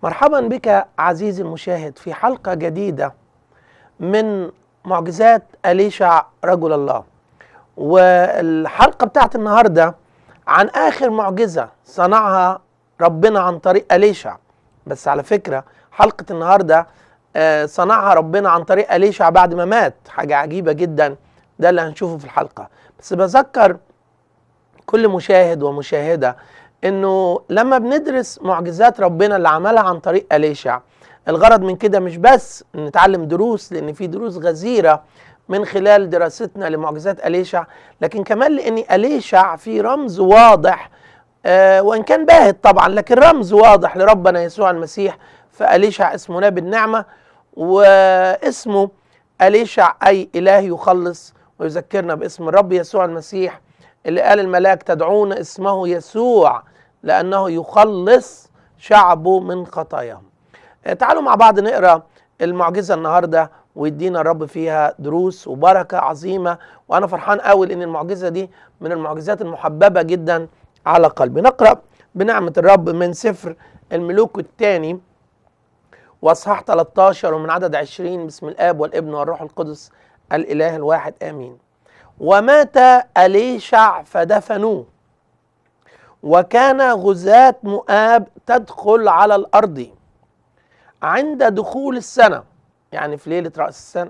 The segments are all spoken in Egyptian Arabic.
مرحبا بك عزيزي المشاهد في حلقة جديدة من معجزات أليشع رجل الله والحلقة بتاعت النهاردة عن آخر معجزة صنعها ربنا عن طريق أليشع بس على فكرة حلقة النهاردة آه، صنعها ربنا عن طريق أليشع بعد ما مات حاجة عجيبة جدا ده اللي هنشوفه في الحلقة بس بذكر كل مشاهد ومشاهدة انه لما بندرس معجزات ربنا اللي عملها عن طريق أليشع الغرض من كده مش بس نتعلم دروس لان في دروس غزيرة من خلال دراستنا لمعجزات أليشع لكن كمان لان أليشع في رمز واضح آه وان كان باهت طبعا لكن رمز واضح لربنا يسوع المسيح فأليشع اسمه نبي النعمة واسمه أليشع أي إله يخلص ويذكرنا باسم الرب يسوع المسيح اللي قال الملاك تدعون اسمه يسوع لأنه يخلص شعبه من خطاياهم آه، تعالوا مع بعض نقرأ المعجزة النهاردة ويدينا الرب فيها دروس وبركة عظيمة وأنا فرحان قوي لأن المعجزة دي من المعجزات المحببة جدا على قلبي نقرأ بنعمة الرب من سفر الملوك الثاني واصحاح 13 ومن عدد 20 بسم الاب والابن والروح القدس الاله الواحد امين ومات اليشع فدفنوه وكان غزاة مؤاب تدخل على الارض عند دخول السنه يعني في ليله راس السنه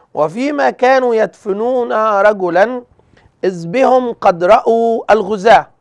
وفيما كانوا يدفنون رجلا اذ بهم قد راوا الغزاه